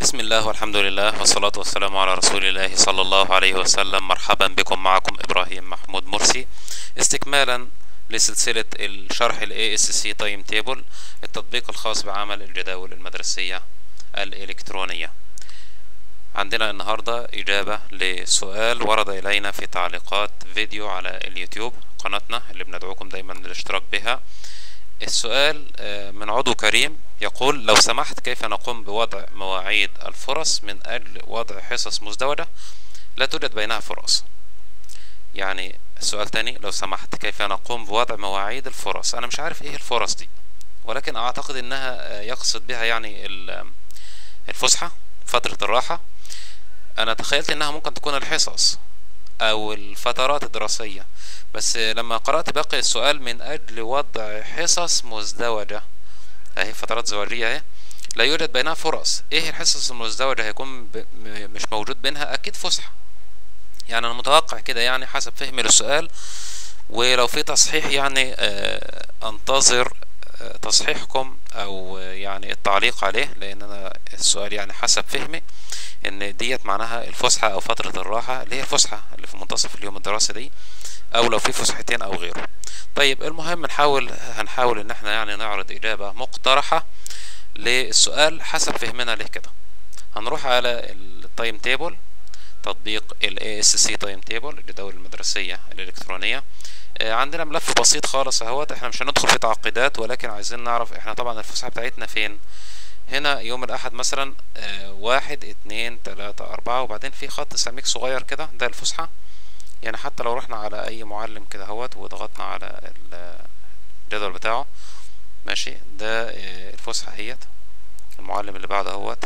بسم الله والحمد لله والصلاة والسلام على رسول الله صلى الله عليه وسلم مرحبا بكم معكم إبراهيم محمود مرسي استكمالا لسلسلة الشرح ال ASC Time Table التطبيق الخاص بعمل الجداول المدرسية الإلكترونية عندنا النهاردة إجابة لسؤال ورد إلينا في تعليقات فيديو على اليوتيوب قناتنا اللي بندعوكم دايما للاشتراك بها السؤال من عضو كريم يقول لو سمحت كيف نقوم بوضع مواعيد الفرص من أجل وضع حصص مزدوجة لا توجد بينها فرص يعني السؤال تاني لو سمحت كيف نقوم بوضع مواعيد الفرص أنا مش عارف إيه الفرص دي ولكن أعتقد إنها يقصد بها يعني الفسحة فترة الراحة أنا تخيلت إنها ممكن تكون الحصص أو الفترات الدراسية بس لما قرأت باقي السؤال من أجل وضع حصص مزدوجة أهي فترات زواجية أهي لا يوجد بينها فرص إيه الحصص المزدوجة هيكون ب... م... مش موجود بينها أكيد فسحة يعني أنا متوقع كده يعني حسب فهمي للسؤال ولو في تصحيح يعني آه أنتظر آه تصحيحكم أو يعني التعليق عليه لأن أنا السؤال يعني حسب فهمي إن ديت معناها الفسحة أو فترة الراحة اللي هي الفسحة اللي في منتصف اليوم الدراسي دي او لو في فسحتين او غيره طيب المهم نحاول هنحاول ان احنا يعني نعرض اجابة مقترحة للسؤال حسب فهمنا له كده هنروح على التايم تيبل تطبيق ال ASC تايم تيبل الجداول المدرسية الإلكترونية عندنا ملف بسيط خالص اهوت احنا مش هندخل في تعقيدات ولكن عايزين نعرف احنا طبعا الفسحة بتاعتنا فين هنا يوم الأحد مثلا واحد اتنين تلاتة أربعة وبعدين في خط سميك صغير كده ده الفسحة يعني حتى لو رحنا على اي معلم كده اهوت وضغطنا على الجدول بتاعه ماشي ده الفسحة اهيت المعلم اللي بعده اهوت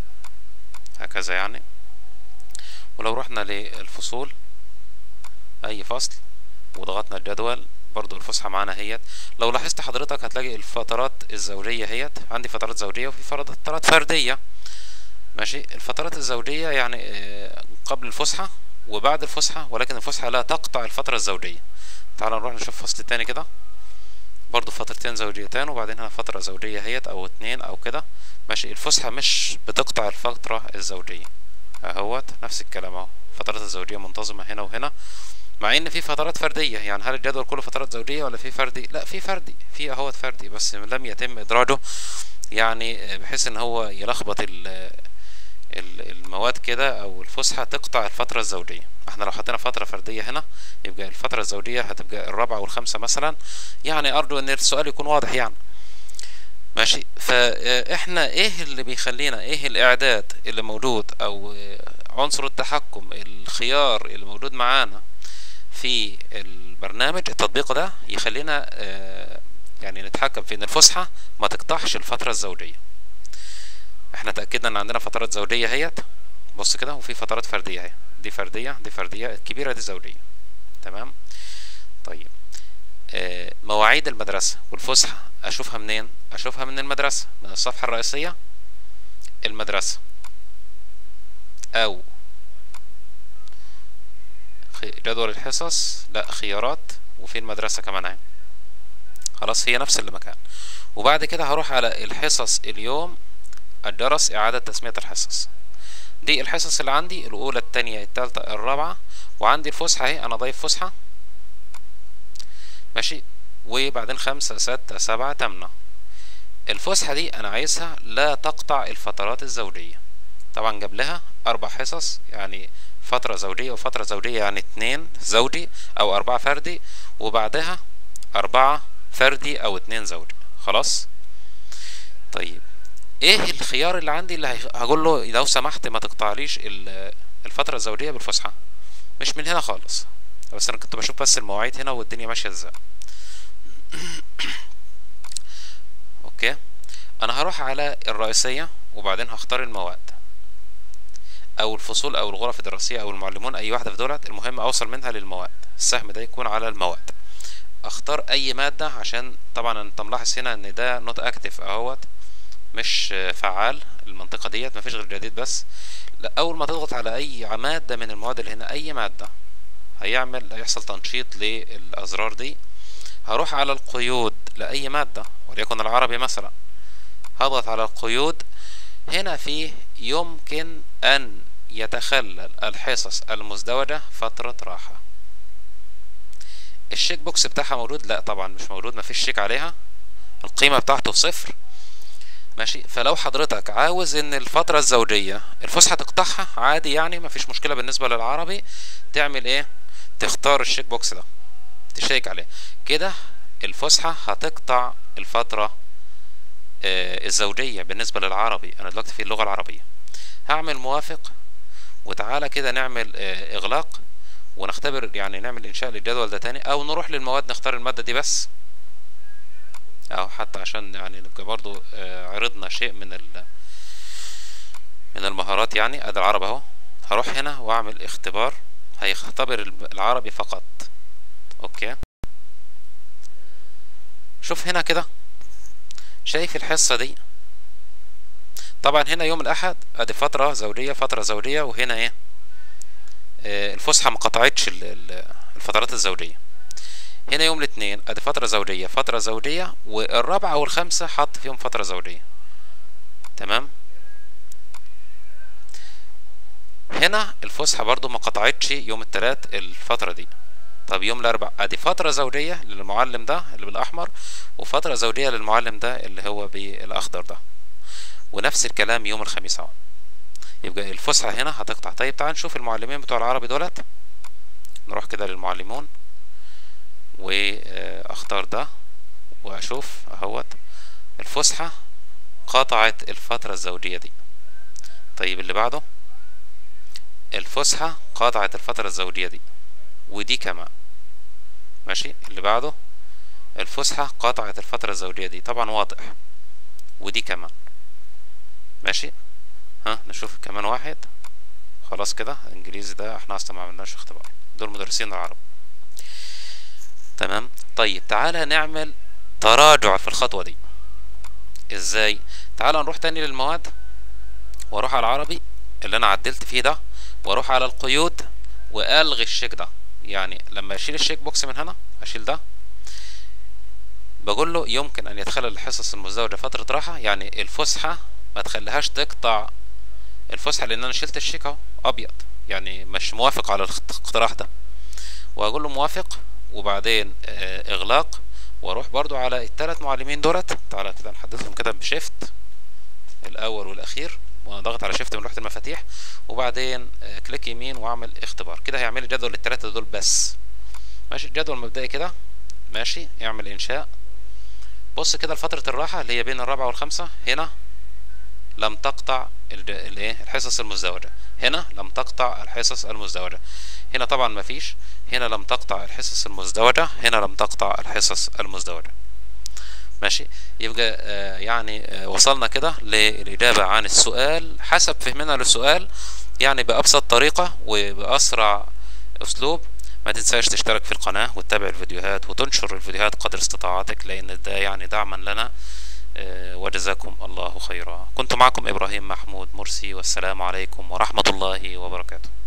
هكذا يعني ولو رحنا للفصول اي فصل وضغطنا الجدول برضو الفسحة معانا اهيت لو لاحظت حضرتك هتلاقي الفترات الزوجية اهيت عندي فترات زوجية وفي فترات فردية ماشي الفترات الزوجية يعني قبل الفسحة وبعد الفسحة ولكن الفسحة لا تقطع الفترة الزوجية تعال نروح نشوف فصل تاني كده برضو فترتين زوجيتين وبعدين هنا فترة زوجية هيت او اتنين او كده ماشي الفسحة مش بتقطع الفترة الزوجية اهوت نفس الكلام اهو فترات الزوجية منتظمة هنا وهنا مع ان في فترات فردية يعني هل الجدول كله فترات زوجية ولا في فردي لا في فردي في اهوت فردي بس لم يتم ادراجه يعني بحيث ان هو يلخبط المواد كده او الفسحه تقطع الفتره الزوجيه احنا لو حطينا فتره فرديه هنا يبقى الفتره الزوجيه هتبقى الرابعه والخامسه مثلا يعني ارجو ان السؤال يكون واضح يعني ماشي فاحنا ايه اللي بيخلينا ايه الاعداد اللي موجود او عنصر التحكم الخيار اللي موجود معانا في البرنامج التطبيق ده يخلينا يعني نتحكم في ان الفسحه ما تقطعش الفتره الزوجيه احنا تأكدنا ان عندنا فترات زوجية اهيت بص كده وفي فترات فردية اهي دي فردية دي فردية الكبيرة دي زوجية تمام طيب آه مواعيد المدرسة والفسحة اشوفها منين اشوفها من المدرسة من الصفحة الرئيسية المدرسة او جدول الحصص لا خيارات وفي المدرسة كمان اهي خلاص هي نفس المكان وبعد كده هروح على الحصص اليوم الجرس إعادة تسمية الحصص دي الحصص اللي عندي الأولى التانية التالتة الرابعة وعندي الفسحة اهي أنا ضايف فسحة ماشي وبعدين خمسة ستة سبعة تمنة الفسحة دي أنا عايزها لا تقطع الفترات الزوجية طبعا قبلها أربع حصص يعني فترة زوجية وفترة زوجية يعني اتنين زوجي أو أربعة فردي وبعدها أربعة فردي أو اتنين زوجي خلاص طيب ايه الخيار اللي عندي اللي هقول له لو سمحت ما تقطعليش الفترة الزوجية بالفسحة مش من هنا خالص بس انا كنت بشوف بس المواعيد هنا والدنيا ماشية ازاي اوكي انا هروح على الرئيسية وبعدين هختار المواد او الفصول او الغرف الدراسية او المعلمون اي واحدة في دولت المهم اوصل منها للمواد السهم ده يكون على المواد اختار اي مادة عشان طبعا انت ملاحظ هنا ان ده نوت اكتف اهوت مش فعال المنطقة ديت مفيش غير جديد بس لا أول ما تضغط على أي مادة من المواد اللي هنا أي مادة هيعمل هيحصل تنشيط للأزرار دي هروح على القيود لأي مادة وليكن العربي مثلا هضغط على القيود هنا في يمكن أن يتخلل الحصص المزدوجة فترة راحة الشيك بوكس بتاعها موجود لا طبعا مش موجود مفيش شيك عليها القيمة بتاعته صفر ماشي فلو حضرتك عاوز ان الفترة الزوجية الفسحة تقطعها عادي يعني مفيش مشكلة بالنسبة للعربي تعمل ايه تختار الشيك بوكس ده تشيك عليه كده الفسحة هتقطع الفترة آه الزوجية بالنسبة للعربي انا دلوقتي في اللغة العربية هعمل موافق وتعالى كده نعمل آه اغلاق ونختبر يعني نعمل انشاء للجدول ده تاني او نروح للمواد نختار المادة دي بس او حتى عشان يعني نبقى برضو آه عرضنا شيء من ال من المهارات يعني ادي العرب اهو هروح هنا واعمل اختبار هيختبر العربي فقط اوكي شوف هنا كده شايف الحصة دي طبعا هنا يوم الاحد ادي فترة زوجية فترة زوجية وهنا ايه آه الفسحة ما قطعتش الفترات الزوجية هنا يوم الاثنين ادي فترة زوجية فترة زوجية والرابعة والخامسة حط فيهم فترة زوجية تمام هنا الفسحة برضو ما قطعتش يوم التلات الفترة دي طب يوم الاربع ادي فترة زوجية للمعلم ده اللي بالاحمر وفترة زوجية للمعلم ده اللي هو بالاخضر ده ونفس الكلام يوم الخميس اهو يبقى الفسحة هنا هتقطع طيب تعال نشوف المعلمين بتوع العربي دولت نروح كده للمعلمون واختار ده واشوف اهوت الفسحة قطعت الفترة الزوجية دي طيب اللي بعده الفسحة قطعت الفترة الزوجية دي ودي كمان ماشي اللي بعده الفسحة قطعت الفترة الزوجية دي طبعا واضح ودي كمان ماشي ها نشوف كمان واحد خلاص كده الانجليزي ده احنا اصلا ما عملناش اختبار دول مدرسين العرب تمام طيب تعالى نعمل تراجع في الخطوة دي ازاي تعالى نروح تاني للمواد واروح على العربي اللي انا عدلت فيه ده واروح على القيود والغي الشيك ده يعني لما اشيل الشيك بوكس من هنا اشيل ده بقول له يمكن ان يتخلل الحصص المزدوجة فترة راحة يعني الفسحة ما تخليهاش تقطع الفسحة لان انا شلت الشيك اهو ابيض يعني مش موافق على الاقتراح ده واقول له موافق وبعدين اه اغلاق واروح برضو على الثلاث معلمين دولت تعالى كده نحددهم كده بشيفت الاول والاخير وانا ضغط على شيفت من لوحه المفاتيح وبعدين اه كليك يمين واعمل اختبار كده هيعمل لي جدول للثلاثه دول بس ماشي الجدول المبدئي كده ماشي اعمل انشاء بص كده لفتره الراحه اللي هي بين الرابعه والخامسه هنا لم تقطع الايه الحصص المزدوجه هنا لم تقطع الحصص المزدوجه هنا طبعا مفيش هنا لم تقطع الحصص المزدوجه هنا لم تقطع الحصص المزدوجه ماشي يبقى آه يعني آه وصلنا كده للإجابة عن السؤال حسب فهمنا للسؤال يعني بأبسط طريقة وبأسرع أسلوب ما تنساش تشترك في القناة وتتابع الفيديوهات وتنشر الفيديوهات قدر استطاعتك لأن ده يعني دعما لنا آه وجزاكم الله خيرا كنت معكم إبراهيم محمود مرسي والسلام عليكم ورحمة الله وبركاته